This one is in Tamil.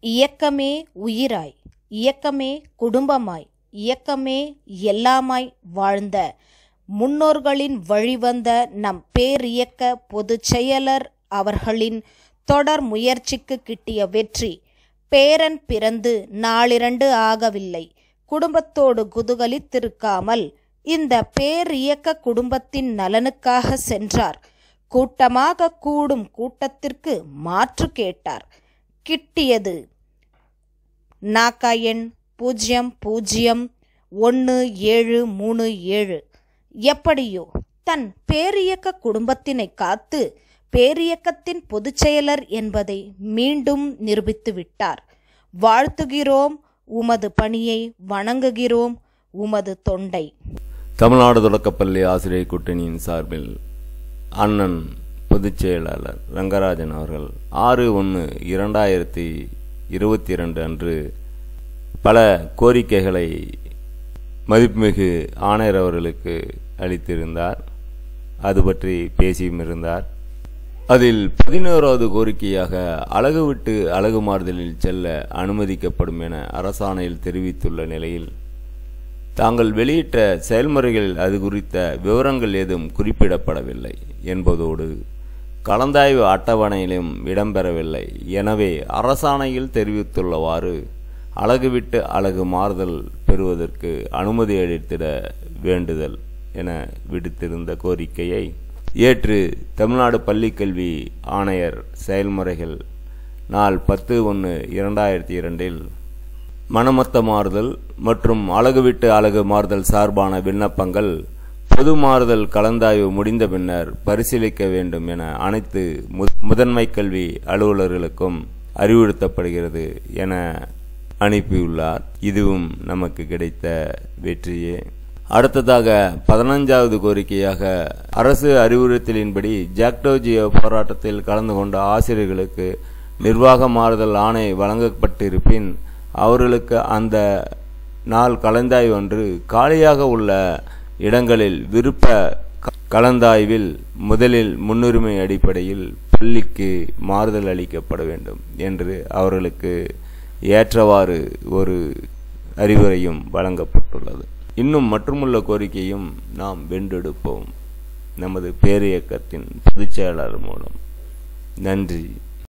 இயக்கமே உயிராய் இயக்கமே குடும்பமாய் இயக்கமே எல்லாமாய் வாழ்ந்த முன்னோர்களின் வழிவந்த நம் பேரியக்க பொதுச் செயலர் அவர்களின் தொடர் முயற்சிக்கு கிட்டிய வெற்றி பேரன் பிறந்து நாளிரண்டு ஆகவில்லை குடும்பத்தோடு குதூகலித்திருக்காமல் இந்த பேரியக்க குடும்பத்தின் நலனுக்காக சென்றார் கூட்டமாக கூடும் கூட்டத்திற்கு மாற்று கேட்டார் கிட்டியது நாக்கா எண் பூஜ்ஜியம் பூஜ்ஜியம் ஒன்று ஏழு மூணு ஏழு எப்படியோ தன் பேரியக்க குடும்பத்தினை காத்து பேரியக்கத்தின் பொதுச் செயலர் என்பதை மீண்டும் நிரூபித்து விட்டார் வாழ்த்துகிறோம் உமது பணியை வணங்குகிறோம் உமது தொண்டை தமிழ்நாடு தொடக்கப்பள்ளி ஆசிரியர் கூட்டணியின் சார்பில் அண்ணன் பொதுச் செயலாளர் ரங்கராஜன் அவர்கள் ஆறு ஒன்று இரண்டாயிரத்தி இருபத்தி இரண்டு அன்று பல கோரிக்கைகளை மதிப்புமிகு ஆணையர் அவர்களுக்கு அளித்திருந்தார் அது பற்றி பேசியும் இருந்தார் அதில் பதினோராவது கோரிக்கையாக அழகு விட்டு அழகு மாறுதலில் செல்ல அனுமதிக்கப்படும் என அரசாணையில் தெரிவித்துள்ள நிலையில் தாங்கள் வெளியிட்ட செயல்முறைகளில் அது குறித்த விவரங்கள் ஏதும் குறிப்பிடப்படவில்லை என்பதோடு கலந்தாய்வு அட்டவணையிலும் இடம்பெறவில்லை எனவே அரசாணையில் தெரிவித்துள்ளவாறு அழகு விட்டு அழகு மாறுதல் பெறுவதற்கு அனுமதி அளித்திட வேண்டுதல் என விடுத்திருந்த கோரிக்கையை ஏற்று தமிழ்நாடு பள்ளிக்கல்வி ஆணையர் செயல்முறைகள் நாள் பத்து ஒன்று இரண்டாயிரத்தி இரண்டில் மனமொத்த மாறுதல் மற்றும் அழகு விட்டு அழகு மாறுதல் சார்பான விண்ணப்பங்கள் பொது மாறுதல் கலந்தாய்வு முடிந்த பின்னர் பரிசீலிக்க வேண்டும் என அனைத்து முதன்மை கல்வி அலுவலர்களுக்கும் அறிவுறுத்தப்படுகிறது என அனுப்பியுள்ளார் இதுவும் நமக்கு கிடைத்த வெற்றியே அடுத்ததாக பதினஞ்சாவது கோரிக்கையாக அரசு அறிவுறுத்தலின்படி ஜாக்டோஜியோ போராட்டத்தில் கலந்து கொண்ட ஆசிரியர்களுக்கு நிர்வாக மாறுதல் ஆணை வழங்கப்பட்டிருப்பின் அவர்களுக்கு அந்த நாள் கலந்தாய்வு ஒன்று காலியாக உள்ள இடங்களில் விருப்ப கலந்தாய்வில் முதலில் முன்னுரிமை அடிப்படையில் பள்ளிக்கு மாறுதல் அளிக்கப்பட வேண்டும் என்று அவர்களுக்கு ஏற்றவாறு ஒரு அறிவுரையும் வழங்கப்பட்டுள்ளது இன்னும் மற்றுமுள்ள கோரிக்கையும் நாம் வென்றெடுப்போம் நமது பேரியக்கத்தின் பொதுச் செயலாளர் மூலம் நன்றி